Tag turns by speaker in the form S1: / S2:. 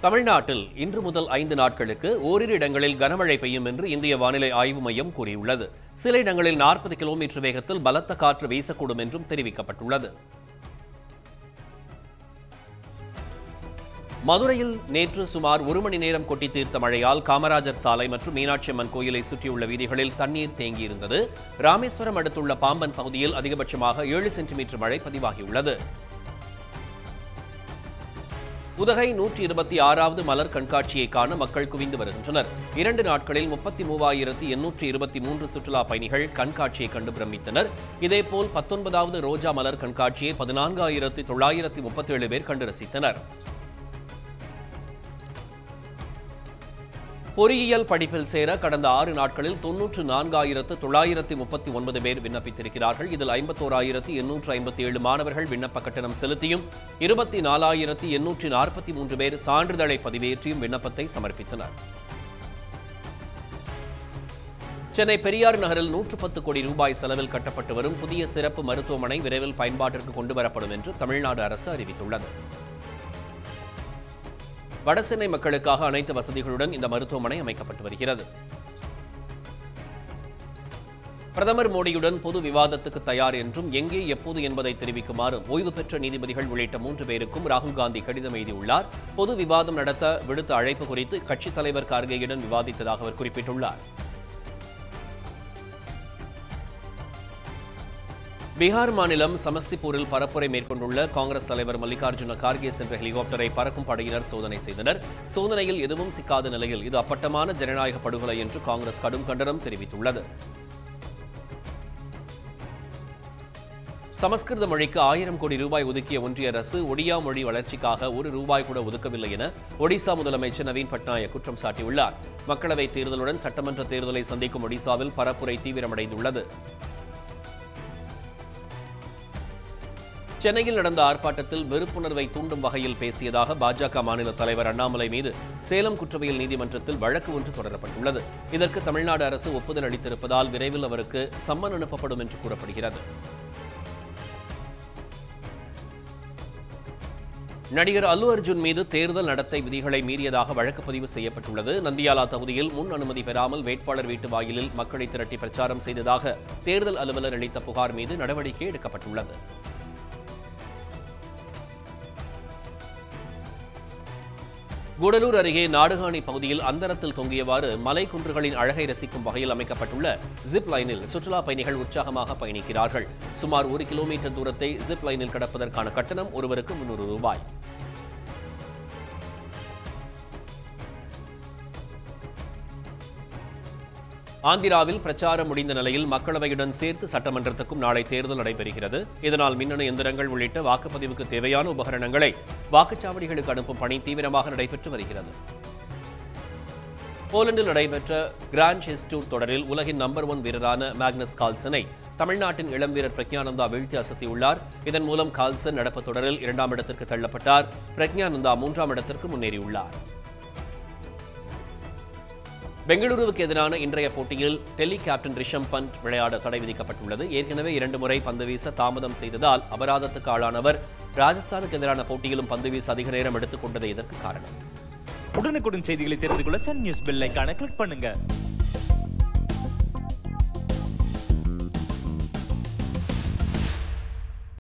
S1: தமிழ்நாட்டில் இன்று முதல் ஐந்து நாட்களுக்கு ஓரிரு இடங்களில் கனமழை பெய்யும் என்று இந்திய வானிலை ஆய்வு மையம் கூறியுள்ளது சில இடங்களில் நாற்பது கிலோமீட்டர் வேகத்தில் பலத்த காற்று வீசக்கூடும் என்றும் தெரிவிக்கப்பட்டுள்ளது மதுரையில் நேற்று சுமார் ஒரு மணி நேரம் கொட்டி தீர்த்த மழையால் காமராஜர் சாலை மற்றும் மீனாட்சி அம்மன் கோயிலை சுற்றியுள்ள வீதிகளில் தண்ணீர் தேங்கியிருந்தது ராமேஸ்வரம் அடுத்துள்ள பாம்பன் பகுதியில் அதிகபட்சமாக ஏழு சென்டிமீட்டர் மழை பதிவாகியுள்ளது உதகை நூற்றி இருபத்தி ஆறாவது மலர் கண்காட்சியை காண மக்கள் குவிந்து வருகின்றனர் இரண்டு நாட்களில் முப்பத்தி மூவாயிரத்தி எண்ணூற்றி இருபத்தி மூன்று சுற்றுலா பயணிகள் கண்காட்சியை கண்டு பிரமித்தனர் இதேபோல் பத்தொன்பதாவது ரோஜா மலர் கண்காட்சியை பதினான்காயிரத்தி தொள்ளாயிரத்தி முப்பத்தேழு பேர் கண்டு ரசித்தனர் பொறியியல் படிப்பில் சேர கடந்த ஆறு நாட்களில் தொன்னூற்று நான்காயிரத்து தொள்ளாயிரத்தி முப்பத்தி ஒன்பது பேர் விண்ணப்பித்திருக்கிறார்கள் இதில் ஐம்பத்தோராயிரத்து எண்ணூற்று ஐம்பத்தி ஏழு மாணவர்கள் விண்ணப்ப கட்டணம் செலுத்தியும் இருபத்தி நாலாயிரத்தி எண்ணூற்றி நாற்பத்தி மூன்று பேர் சான்றிதழை பதிவேற்றியும் விண்ணப்பத்தை சமர்ப்பித்தனர் சென்னை பெரியார் நகரில் நூற்று பத்து கோடி ரூபாய் செலவில் கட்டப்பட்டு வரும் புதிய சிறப்பு மருத்துவமனை விரைவில் பயன்பாட்டிற்கு கொண்டுவரப்படும் என்று தமிழ்நாடு அரசு அறிவித்துள்ளது வடசென்னை மக்களுக்காக அனைத்து வசதிகளுடன் இந்த மருத்துவமனை அமைக்கப்பட்டு வருகிறது பிரதமர் மோடியுடன் பொது விவாதத்துக்கு தயார் என்றும் எங்கே எப்போது என்பதை தெரிவிக்குமாறு ஓய்வு பெற்ற நீதிபதிகள் உள்ளிட்ட மூன்று பேருக்கும் ராகுல் காந்தி கடிதம் எழுதியுள்ளார் பொது விவாதம் நடத்த விடுத்த அழைப்பு குறித்து கட்சித் தலைவர் கார்கேயுடன் விவாதித்ததாக அவர் குறிப்பிட்டுள்ளார் பீகார் மாநிலம் சமஸ்திபூரில் பரப்புரை மேற்கொண்டுள்ள காங்கிரஸ் தலைவர் மல்லிகார்ஜுன கார்கே சென்ற ஹெலிகாப்டரை பறக்கும் படையினர் சோதனை செய்தனர் சோதனையில் எதுவும் சிக்காத நிலையில் இது அப்பட்டமான ஜனநாயக படுகொலை என்று காங்கிரஸ் கடும் கண்டனம் தெரிவித்துள்ளது சமஸ்கிருத மொழிக்கு ஆயிரம் கோடி ரூபாய் ஒதுக்கிய ஒன்றிய அரசு ஒடியா மொழி வளர்ச்சிக்காக ஒரு ரூபாய் கூட ஒதுக்கவில்லை என ஒடிசா முதலமைச்சர் நவீன் பட்நாயக் குற்றம் சாட்டியுள்ளார் மக்களவைத் தேர்தலுடன் சட்டமன்ற தேர்தலை சந்திக்கும் ஒடிசாவில் பரப்புரை தீவிரமடைந்துள்ளது சென்னையில் நடந்த ஆர்ப்பாட்டத்தில் வெறுப்புணர்வை தூண்டும் வகையில் பேசியதாக பாஜக மாநில தலைவர் அண்ணாமலை மீது சேலம் குற்றவியல் நீதிமன்றத்தில் வழக்கு ஒன்று தொடரப்பட்டுள்ளது இதற்கு தமிழ்நாடு அரசு ஒப்புதல் அளித்திருப்பதால் விரைவில் அவருக்கு சம்மன் அனுப்பப்படும் என்று கூறப்படுகிறது நடிகர் அல்லு அர்ஜுன் மீது தேர்தல் நடத்தை விதிகளை மீறியதாக வழக்கு பதிவு செய்யப்பட்டுள்ளது நந்தியாலா தொகுதியில் முன் அனுமதி பெறாமல் வேட்பாளர் வீட்டு வாயிலில் மக்களை திரட்டி பிரச்சாரம் செய்ததாக தேர்தல் அலுவலர் அளித்த புகார் மீது நடவடிக்கை எடுக்கப்பட்டுள்ளது கூடலூர் அருகே நாடுகாணி பகுதியில் அந்தரத்தில் தொங்கியவாறு மலை குன்றுகளின் அழகை ரசிக்கும் வகையில் அமைக்கப்பட்டுள்ள ஜிப் லைனில் சுற்றுலா பயணிகள் உற்சாகமாக பயணிக்கிறார்கள் சுமார் ஒரு கிலோமீட்டர் தூரத்தை ஜிப் லைனில் கடப்பதற்கான கட்டணம் ஒருவருக்கு முன்னூறு ரூபாய் ஆந்திராவில் பிரச்சாரம் முடிந்த நிலையில் மக்களவையுடன் சேர்த்து சட்டமன்றத்துக்கும் நாளை தேர்தல் நடைபெறுகிறது இதனால் மின்னணு எந்திரங்கள் உள்ளிட்ட வாக்குப்பதிவுக்கு தேவையான உபகரணங்களை வாக்குச்சாவடிகளுக்கு அனுப்பும் பணி தீவிரமாக நடைபெற்று வருகிறது போலந்தில் நடைபெற்ற கிராண்ட் செஸ் டூர் தொடரில் உலகின் நம்பர் ஒன் வீரரான மேக்னஸ் கால்சனை தமிழ்நாட்டின் இளம் வீரர் பிரக்ஞானந்தா வீழ்த்தி அசத்தியுள்ளார் இதன் மூலம் கால்சன் நடப்பு தொடரில் இரண்டாம் இடத்திற்கு தள்ளப்பட்டார் பிரக்ஞானந்தா மூன்றாம் இடத்திற்கு முன்னேறியுள்ளார் பெங்களூருவுக்கு எதிரான இன்றைய போட்டியில் டெல்லி கேப்டன் ரிஷம் பந்த் விளையாட தடை விதிக்கப்பட்டுள்ளது ஏற்கனவே இரண்டு முறை பந்து வீச தாமதம் செய்ததால் அபராதத்துக்கு ஆளானவர் ராஜஸ்தானுக்கு எதிரான போட்டியிலும் பந்து வீச அதிக நேரம் எடுத்துக் கொண்டதே இதற்கு காரணம்
S2: உடனுக்குடன் செய்திகளை தெரிந்து கொள்ள சன் நியூஸ் பெல் ஐகானை கிளிக் பண்ணுங்க